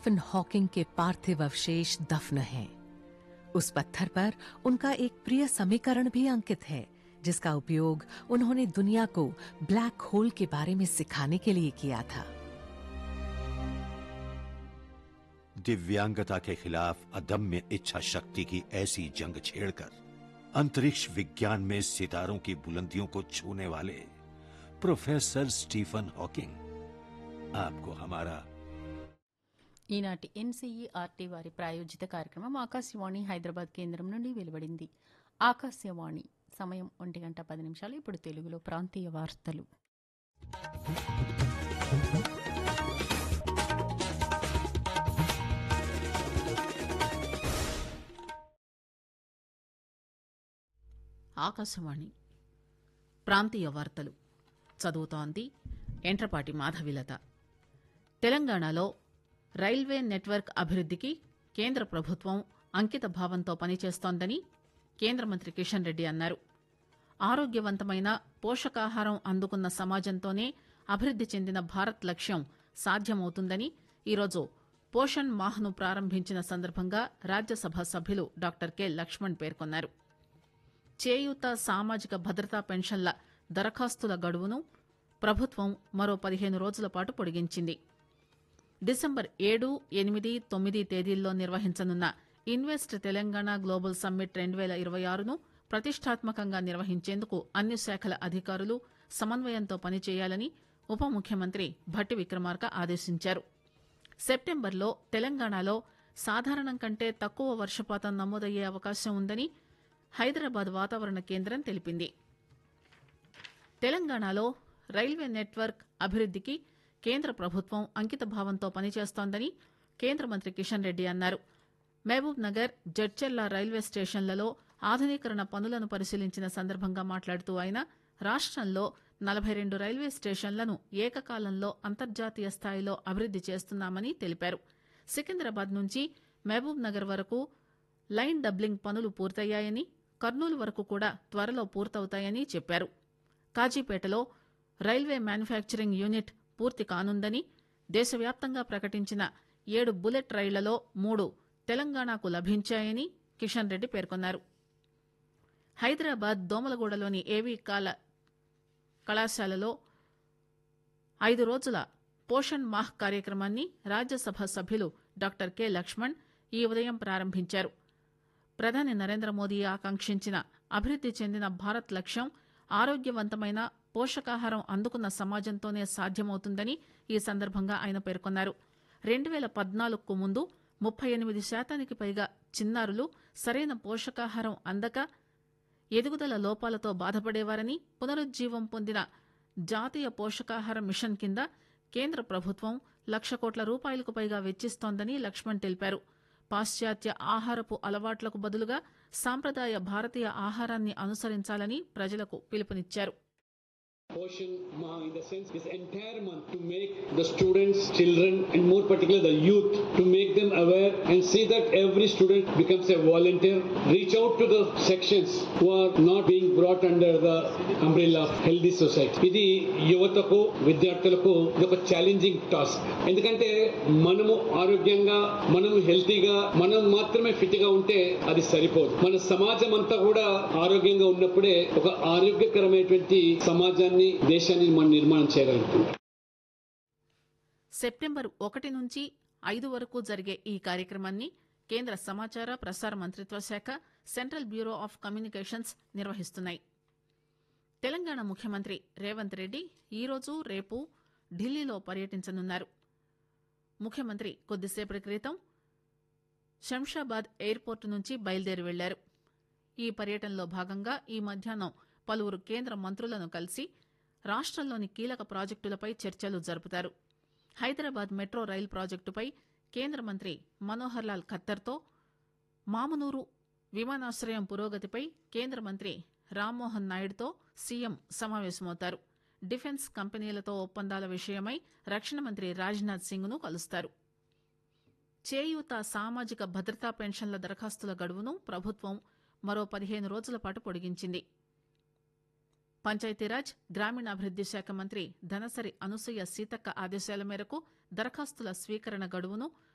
Stephen Hawking के पार्थिव अवशेष दफन हैं उस पत्थर पर उनका एक प्रिय समीकरण भी अंकित है जिसका उपयोग उन्होंने दुनिया को ब्लैक होल के बारे में सिखाने के लिए किया था दिव्यांगता के खिलाफ अदम्य इच्छा शक्ति की ऐसी जंग छेड़कर अंतरिक्ष विज्ञान में सितारों की बुलंदियों को छूने वाले प्रोफेसर स्टीफन हॉकिंग आपको हमारा ఈనాటి ఎన్సీఈఆర్టీ వారి ప్రాయోజిత కార్యక్రమం ఆకాశవాణి హైదరాబాద్ కేంద్రం నుండి వెలువడింది ఆకాశవాణి సమయం ఒంటి గంట పది నిమిషాలు ఇప్పుడు తెలుగులో ప్రాంతీయ వార్తలు ఆకాశవాణి ప్రాంతీయ వార్తలు చదువుతోంది ఎంట్రపాటి మాధవిలత తెలంగాణలో రైల్వే నెట్వర్క్ అభివృద్ధికి కేంద్ర ప్రభుత్వం అంకిత భావంతో పనిచేస్తోందని కేంద్ర మంత్రి కిషన్ రెడ్డి అన్నారు ఆరోగ్యవంతమైన పోషకాహారం అందుకున్న సమాజంతోనే అభివృద్ది చెందిన భారత్ లక్ష్యం సాధ్యమవుతుందని ఈరోజు పోషణ్ మాహ్ను ప్రారంభించిన సందర్భంగా రాజ్యసభ సభ్యులు డాక్టర్ కె లక్ష్మణ్ పేర్కొన్నారు చేయూత సామాజిక భద్రతా పెన్షన్ల దరఖాస్తుల గడువును ప్రభుత్వం మరో పదిహేను రోజుల పాటు పొడిగించింది డిసెంబర్ ఏడు ఎనిమిది తొమ్మిది తేదీల్లో నిర్వహించనున్న ఇన్వెస్ట్ తెలంగాణ గ్లోబల్ సమ్మిట్ రెండు వేల ఇరవై ఆరును ప్రతిష్టాత్మకంగా నిర్వహించేందుకు అన్ని శాఖల అధికారులు సమన్వయంతో పనిచేయాలని ఉప ముఖ్యమంత్రి భట్టి విక్రమార్క ఆదేశించారు సెప్టెంబర్లో తెలంగాణలో సాధారణం కంటే తక్కువ వర్షపాతం నమోదయ్యే అవకాశం ఉందని హైదరాబాద్ వాతావరణ కేంద్రం తెలిపింది తెలంగాణలో రైల్వే నెట్వర్క్ అభివృద్ధికి కేంద్ర ప్రభుత్వం అంకిత భావంతో పనిచేస్తోందని కేంద్ర మంత్రి కిషన్ రెడ్డి అన్నారు మహబూబ్ నగర్ జడ్చెర్ల రైల్వే స్టేషన్లలో ఆధునీకరణ పనులను పరిశీలించిన సందర్భంగా మాట్లాడుతూ ఆయన రాష్టంలో నలభై రెండు రైల్వే స్టేషన్లను ఏకకాలంలో అంతర్జాతీయ స్థాయిలో అభివృద్ది చేస్తున్నామని తెలిపారు సికింద్రాబాద్ నుంచి మహబూబ్ నగర్ వరకు లైన్ డబ్లింగ్ పనులు పూర్తయ్యాయని కర్నూలు వరకు కూడా త్వరలో పూర్తవుతాయని చెప్పారు కాజీపేటలో రైల్వే మ్యానుఫ్యాక్చరింగ్ యూనిట్ పూర్తి కానుందని దేశవ్యాప్తంగా ప్రకటించిన ఏడు బుల్లెట్ రైళ్లలో మూడు తెలంగాణకు లభించాయని కిషన్ రెడ్డి పేర్కొన్నారు హైదరాబాద్ దోమలగూడలోని ఏవీ కాల కళాశాలలో ఐదు రోజుల పోషణ్ మాహ్ కార్యక్రమాన్ని రాజ్యసభ సభ్యులు డాక్టర్ కె లక్ష్మణ్ ఈ ఉదయం ప్రారంభించారు ప్రధాని నరేంద్ర మోదీ ఆకాంక్షించిన అభివృద్ది చెందిన భారత్ లక్ష్యం ఆరోగ్యవంతమైన పోషకాహారం అందుకున్న సమాజంతోనే సాధ్యమవుతుందని ఈ సందర్భంగా ఆయన పేర్కొన్నారు రెండు వేల పద్నాలుగుకు ముందు ముప్పై ఎనిమిది శాతానికి పైగా చిన్నారులు సరైన పోషకాహారం అందక ఎదుగుదల లోపాలతో బాధపడేవారని పునరుజ్జీవం పొందిన జాతీయ పోషకాహార మిషన్ కింద కేంద్ర ప్రభుత్వం లక్ష కోట్ల రూపాయలకు పైగా వెచ్చిస్తోందని లక్ష్మణ్ తెలిపారు పాశ్చాత్య ఆహారపు అలవాట్లకు బదులుగా సాంప్రదాయ భారతీయ ఆహారాన్ని అనుసరించాలని ప్రజలకు పిలుపునిచ్చారు Portion Ma in the sense this entire month to make the students, children, and more particularly the youth to make them aware and see that every student becomes a volunteer. Reach out to the sections who are not being brought under the umbrella of healthy society. ఇది యువతకు విద్యార్థులకు ఇది ఒక challenging task ఎందుకంటే మనము ఆరోగ్యంగా మనము హెల్తీగా మనం మాత్రమే ఫిట్ గా ఉంటే అది సరిపోదు మన సమాజం అంతా కూడా ఆరోగ్యంగా ఉన్నప్పుడే ఒక ఆరోగ్యకరమైనటువంటి సమాజాన్ని దేశాన్ని మనం నిర్మాణం చేయగలుగుతాం సెప్టెంబర్ ఒకటి నుంచి ఐదు వరకు జరిగే ఈ కార్యక్రమాన్ని కేంద్ర సమాచార ప్రసార మంత్రిత్వ శాఖ సెంట్రల్ బ్యూరో ఆఫ్ కమ్యూనికేషన్స్ నిర్వహిస్తున్నాయి తెలంగాణ ముఖ్యమంత్రి రేవంత్ రెడ్డి ఈరోజు రేపు ఢిల్లీలో పర్యటించనున్నారు ముఖ్యమంత్రి కొద్దిసేపటి క్రితం శంషాబాద్ ఎయిర్పోర్టు నుంచి బయలుదేరి వెళ్లారు ఈ పర్యటనలో భాగంగా ఈ మధ్యాహ్నం పలువురు కేంద్ర మంత్రులను కలిసి రాష్ట్రంలోని కీలక ప్రాజెక్టులపై చర్చలు జరుపుతారు హైదరాబాద్ మెట్రో రైలు ప్రాజెక్టుపై కేంద్ర మంత్రి మనోహర్ లాల్ ఖత్తర్తో మామునూరు విమానాశ్రయం పురోగతిపై కేంద్ర మంత్రి రామ్మోహన్ నాయుడుతో సీఎం సమావేశమవుతారు డిఫెన్స్ కంపెనీలతో ఒప్పందాల విషయమై రక్షణ మంత్రి రాజ్నాథ్ సింగ్ ను కలుస్తారు చేయూత సామాజిక భద్రతా పెన్షన్ల దరఖాస్తుల గడువును ప్రభుత్వం మరో పదిహేను రోజుల పాటు పొడిగించింది పంచాయతీరాజ్ గ్రామీణాభివృద్ది శాఖ మంత్రి ధనసరి అనసూయ సీతక్క ఆదేశాల మేరకు దరఖాస్తుల స్వీకరణ గడువును